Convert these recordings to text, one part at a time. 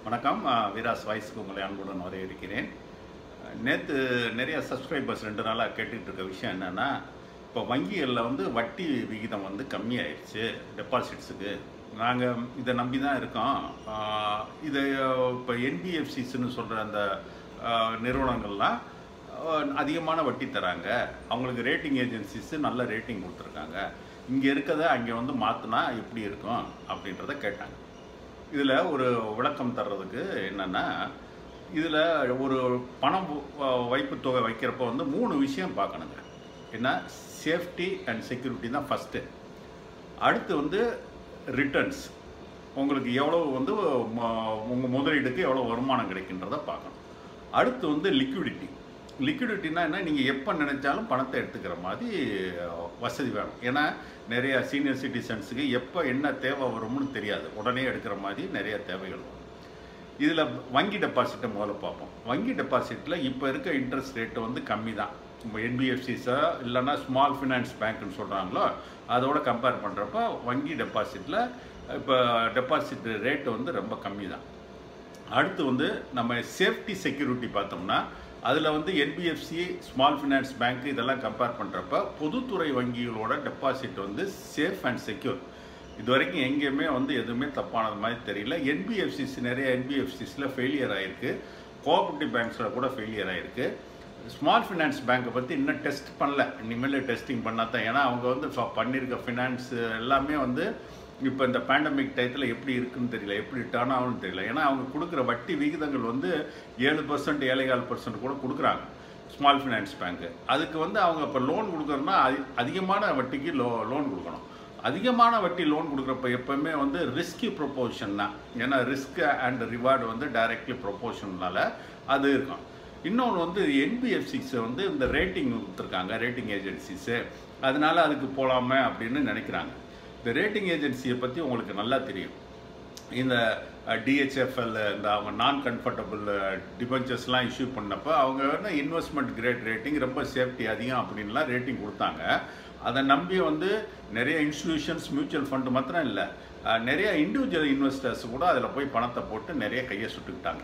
வணக்கம் அஹ், வீராஸ் வாய்ஸ்க்கு உங்களை அன்புடன் வரவேற்கிறேன் நேற்று நிறைய சப்ஸ்கிரைபர்ஸ் ரெண்டு நாளாக கேட்டுட்டு இருக்க விஷயம் என்னென்னா இப்போ வங்கிகளில் வந்து வட்டி விகிதம் வந்து கம்மியாயிடுச்சு டெபாசிட்ஸுக்கு நாங்கள் இதை நம்பி தான் இருக்கோம் அஹ், இதை இப்போ என்பிஎஃப்சிஸ்ன்னு சொல்கிற அந்த அஹ், நிறுவனங்கள்லாம் அஹ், அதிகமான வட்டி தராங்க அவங்களுக்கு ரேட்டிங் ஏஜென்சிஸ் நல்ல ரேட்டிங் கொடுத்துருக்காங்க இங்கே இருக்கதை அங்கே வந்து மாற்றினா எப்படி இருக்கும் அப்படின்றத கேட்டாங்க இதில் ஒரு விளக்கம் தர்றதுக்கு என்னென்னா இதில் ஒரு பணம் வ- வைப்பு தொகை வைக்கிறப்ப வந்து மூணு விஷயம் பார்க்கணுங்க என்ன சேஃப்டி அண்ட் செக்யூரிட்டி தான் ஃபஸ்ட்டு அடுத்து வந்து ரிட்டர்ன்ஸ் உங்களுக்கு எவ்வளோ வந்து உங்கள் முதலீடுக்கு எவ்வளோ வருமானம் கிடைக்கின்றத பார்க்கணும் அடுத்து வந்து லிக்விடிட்டி லிக்விடிட்டினா என்ன நீங்கள் எப்போ நினைச்சாலும் பணத்தை எடுத்துக்கிற மாதிரி அஹ், வசதி வேணும் ஏன்னா நிறைய சீனியர் சிட்டிசன்ஸுக்கு எப்போ என்ன தேவை வரும்னு தெரியாது உடனே எடுக்கிற மாதிரி நிறைய தேவைகள் வரும் இதில் வங்கி டெபாசிட்டை முதல்ல பார்ப்போம் வங்கி டெபாசிட்டில் இப்போ இருக்க இன்ட்ரெஸ்ட் ரேட்டு வந்து கம்மி தான் இப்போ என்பிஎஃப்சிஸா இல்லைன்னா ஸ்மால் ஃபினான்ஸ் பேங்க்னு சொல்கிறாங்களோ அதோட கம்பேர் பண்ணுறப்ப வங்கி டெபாசிட்டில் இப்போ டெபாசிட் ரேட்டு வந்து ரொம்ப கம்மி தான் அடுத்து வந்து நம்ம சேஃப்டி செக்யூரிட்டி பார்த்தோம்னா அதில் வந்து என்பிஎஃப்சி ஸ்மால் ஃபினான்ஸ் பேங்க் இதெல்லாம் கம்பேர் பண்ணுறப்ப பொதுத்துறை வங்கிகளோட டெபாசிட் வந்து சேஃப் அண்ட் செக்யூர் இது வரைக்கும் எங்கேயுமே வந்து எதுவுமே தப்பானது மாதிரி தெரியல என்பிஎஃப்சிஸ் நிறைய என்பிஎஃப்சிஸில் ஃபெயிலியர் ஆகிருக்கு கோஆபரேட்டிவ் பேங்க்ஸில் கூட ஃபெயிலியர் ஆகிருக்கு ஸ்மால் ஃபினான்ஸ் பேங்க்கை பற்றி இன்னும் டெஸ்ட் பண்ணல இனிமேல் டெஸ்டிங் பண்ணால் தான் ஏன்னா அவங்க வந்து ஃப- பண்ணியிருக்க ஃபினான்ஸ் எல்லாமே வந்து இப்போ இந்த பேண்டமிக் டயத்தில் எப்படி இருக்குன்னு தெரியல எப்படி டர்ன் ஆகும்னு தெரியல ஏன்னா அவங்க கொடுக்குற வட்டி விகிதங்கள் வந்து ஏழு பர்சன்ட் ஏழைகால் பர்சன்ட் கூட கொடுக்குறாங்க ஸ்மால் ஃபினான்ஸ் பேங்க்கு அதுக்கு வந்து அவங்க இப்போ லோன் கொடுக்குறோன்னா அதி அதிகமான வட்டிக்கு லோ லோன் கொடுக்கணும் அதிகமான வட்டி லோன் கொடுக்குறப்ப எப்பவுமே வந்து ரிஸ்கி ப்ரொபோஷன் தான் ஏன்னா ரிஸ்க் அண்ட் ரிவார்டு வந்து டைரக்ட்லி ப்ரொபோஷன்னால அது இருக்கும் இன்னொன்று வந்து என்பிஎஃப்சிஸ் வந்து இந்த ரேட்டிங் கொடுத்துருக்காங்க ரேட்டிங் ஏஜென்சிஸு அதனால அதுக்கு போகலாமே அப்படின்னு நினைக்கிறாங்க இந்த ரேட்டிங் ஏஜென்சியை பற்றி உங்களுக்கு நல்லா தெரியும் இந்த டிஹெச்எஃப்எல் இந்த அவங்க நான் கம்ஃபர்டபுள் டிபெஞ்சர்ஸ்லாம் இஷ்யூ பண்ணப்போ அவங்க வந்து இன்வெஸ்ட்மெண்ட் கிரேட் ரேட்டிங் ரொம்ப சேஃப்டி அதிகம் அப்படின்லாம் ரேட்டிங் கொடுத்தாங்க அதை நம்பி வந்து நிறைய இன்ஸ்டிடியூஷன்ஸ் மியூச்சுவல் ஃபண்டு மாத்திரம் இல்லை அஹ், நிறைய இண்டிவிஜுவல் இன்வெஸ்டர்ஸ் கூட அதில் போய் பணத்தை போட்டு நிறைய கையை சுட்டுக்கிட்டாங்க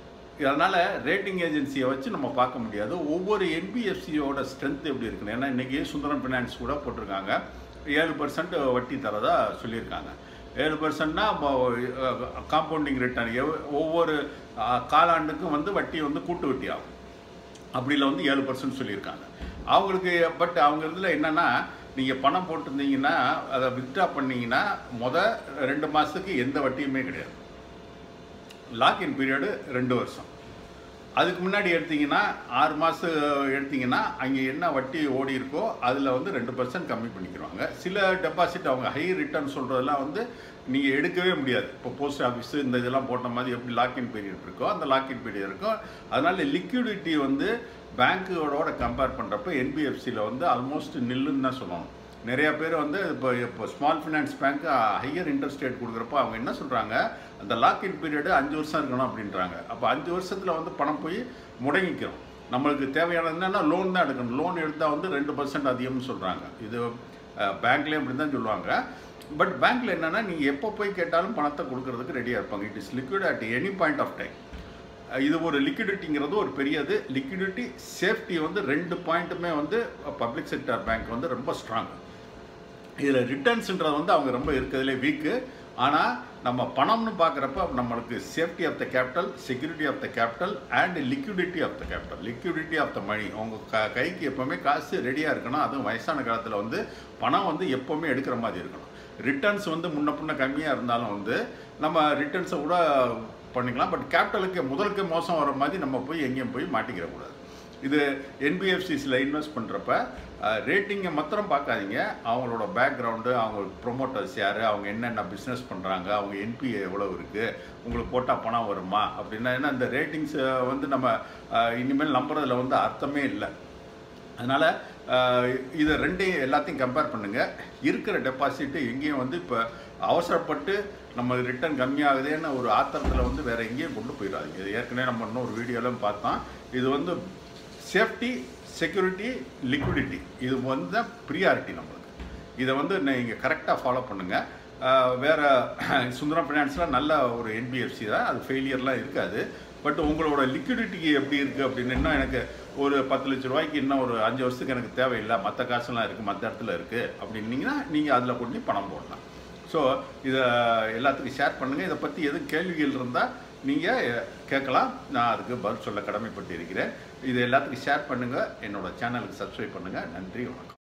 அதனால் ரேட்டிங் ஏஜென்சியை வச்சு நம்ம பார்க்க முடியாது ஒவ்வொரு என்பிஎஃப்சியோட ஸ்ட்ரென்த் எப்படி இருக்குன்னு ஏன்னா இன்றைக்கி சுந்தரம் ஃபினான்ஸ் கூட போட்டிருக்காங்க ஏழு பர்சன்ட் வட்டி தரதா சொல்லியிருக்காங்க ஏழு பர்சன்ட்னா காம்பவுண்டிங் ரிட்டர்ன் ஒவ்வொரு அஹ், காலாண்டுக்கும் வந்து வட்டி வந்து கூட்டு வட்டி ஆகும் அப்படில வந்து ஏழு பர்சன்ட் சொல்லியிருக்காங்க அவங்களுக்கு பட் அவங்க இதில் என்னென்னா நீங்கள் பணம் போட்டிருந்தீங்கன்னா அதை வித்ட்ரா பண்ணீங்கன்னா முத ரெண்டு மாதத்துக்கு எந்த வட்டியுமே கிடையாது லாக்இன் பீரியடு ரெண்டு வருஷம் அதுக்கு முன்னாடி எடுத்தீங்கன்னா ஆறு மாதம் எடுத்தீங்கன்னா அங்கே என்ன வட்டி ஓடி இருக்கோ அதில் வந்து ரெண்டு பர்சன்ட் கம்மி பண்ணிக்கிறாங்க சில டெபாசிட் அவங்க ஹை ரிட்டர்ன் சொல்கிறதெல்லாம் வந்து நீங்கள் எடுக்கவே முடியாது இப்போ போஸ்ட் ஆஃபீஸு இந்த இதெல்லாம் போட்ட மாதிரி எப்படி லாக்இன் பீரியட் இருக்கோ அந்த லாக்இன் பீரியட் இருக்கும் அதனால லிக்விடிட்டி வந்து பேங்க்கோட கம்பேர் பண்ணுறப்ப என்பிஎஃப்சியில் வந்து ஆல்மோஸ்ட் நில்லுன்னு தான் சொல்லணும் நிறைய பேர் வந்து இப்போ இப்போ small finance bank higher interest rate கொடுக்குறப்ப அவங்க என்ன சொல்கிறாங்க அந்த லாக்இன் பீரியடு அஞ்சு வருஷம் இருக்கணும் அப்படின்றாங்க அப்போ அஞ்சு வருஷத்தில் வந்து பணம் போய் முடங்கிக்கிறோம் நம்மளுக்கு தேவையான என்னென்னா லோன் தான் எடுக்கணும் லோன் எடுத்தால் வந்து ரெண்டு பர்சன்ட் அதிகம்னு சொல்கிறாங்க இது பேங்க்லேயும் அப்படி தான் சொல்லுவாங்க பட் பேங்க்கில் என்னென்னா நீங்கள் எப்போ போய் கேட்டாலும் பணத்தை கொடுக்கறதுக்கு ரெடியாக இருப்பாங்க it is liquid at any point of time இது ஒரு லிக்விடிட்டிங்கிறது ஒரு பெரியது லிக்விடிட்டி சேஃப்டி வந்து ரெண்டு பாயிண்ட்டுமே வந்து பப்ளிக் செக்டர் பேங்க் வந்து ரொம்ப ஸ்ட்ராங் இதில் ரிட்டர்ன்ஸ்ன்றது வந்து அவங்க ரொம்ப இருக்கிறதுலே வீக்கு ஆனால் நம்ம பணம்னு பார்க்குறப்ப நம்மளுக்கு safety of the capital security of the capital and liquidity of the capital liquidity of the money உங்கள் க கைக்கு எப்போவுமே காசு ரெடியாக இருக்கணும் அதுவும் வயசான காலத்தில் வந்து பணம் வந்து எப்போவுமே எடுக்கிற மாதிரி இருக்கணும் ரிட்டர்ன்ஸ் வந்து முன்ன பின்ன கம்மியாக இருந்தாலும் வந்து நம்ம ரிட்டர்ன்ஸை கூட பண்ணிக்கலாம் பட் கேபிட்டலுக்கு முதலுக்கு மோசம் வர மாதிரி நம்ம போய் எங்கேயும் போய் மாட்டிக்கிறக்கூடாது இது என்பிஎஃப்சிஸில் இன்வெஸ்ட் பண்ணுறப்ப ரேட்டிங்கை மாத்திரம் பார்க்காதீங்க அவங்களோட பேக்ரவுண்டு அவங்க ப்ரொமோட்டர்ஸ் யார் அவங்க என்னென்ன பிஸ்னஸ் பண்ணுறாங்க அவங்க என்பிஏ எவ்வளோ இருக்குது உங்களுக்கு போட்டால் பணம் வருமா அப்படின்னா ஏன்னா இந்த ரேட்டிங்ஸ் வந்து நம்ம அஹ், இனிமேல் நம்புறதுல வந்து அர்த்தமே இல்லை அதனால் இதை ரெண்டையும் எல்லாத்தையும் கம்பேர் பண்ணுங்கள் இருக்கிற டெபாசிட்டு எங்கேயும் வந்து இப்போ அவசரப்பட்டு நம்ம ரிட்டர்ன் கம்மியாகுதேன்னு ஒரு ஆத்திரத்தில் வந்து வேறு எங்கேயும் கொண்டு போயிடாதீங்க இது ஏற்கனவே நம்ம இன்னும் ஒரு வீடியோலாம் பார்த்தோம் இது வந்து சேஃப்டி செக்யூரிட்டி லிக்விடிட்டி இது வந்து தான் ப்ரியாரிட்டி நம்மளுக்கு இதை வந்து நீங்கள் கரெக்டாக ஃபாலோ பண்ணுங்கள் ஆஹ் வேற சுந்தரம் ஃபினான்ஸில் நல்ல ஒரு என்பிஎஃப்சி தான் அது ஃபெயிலியர்லாம் இருக்காது பட் உங்களோட லிக்விடிட்டி எப்படி இருக்குது அப்படின்னு இன்னும் எனக்கு ஒரு பத்து லட்ச ரூபாய்க்கு இன்னும் ஒரு அஞ்சு வருஷத்துக்கு எனக்கு தேவையில்லை மற்ற காசுலாம் இருக்குது மற்ற இடத்துல இருக்குது அப்படின்னீங்கன்னா நீங்கள் அதில் கொண்டு பணம் போடலாம் ஸோ இதை எல்லாத்துக்கும் ஷேர் பண்ணுங்கள் இதை பற்றி எதுவும் கேள்விகள் இருந்தால் நீங்கள் கேட்கலாம் நான் அதுக்கு பதில் சொல்ல கடமைப்பட்டு இருக்கிறேன் இது எல்லாத்துக்கும் ஷேர் பண்ணுங்கள் என்னோட சேனலுக்கு சப்ஸ்கிரைப் பண்ணுங்கள் நன்றி வணக்கம்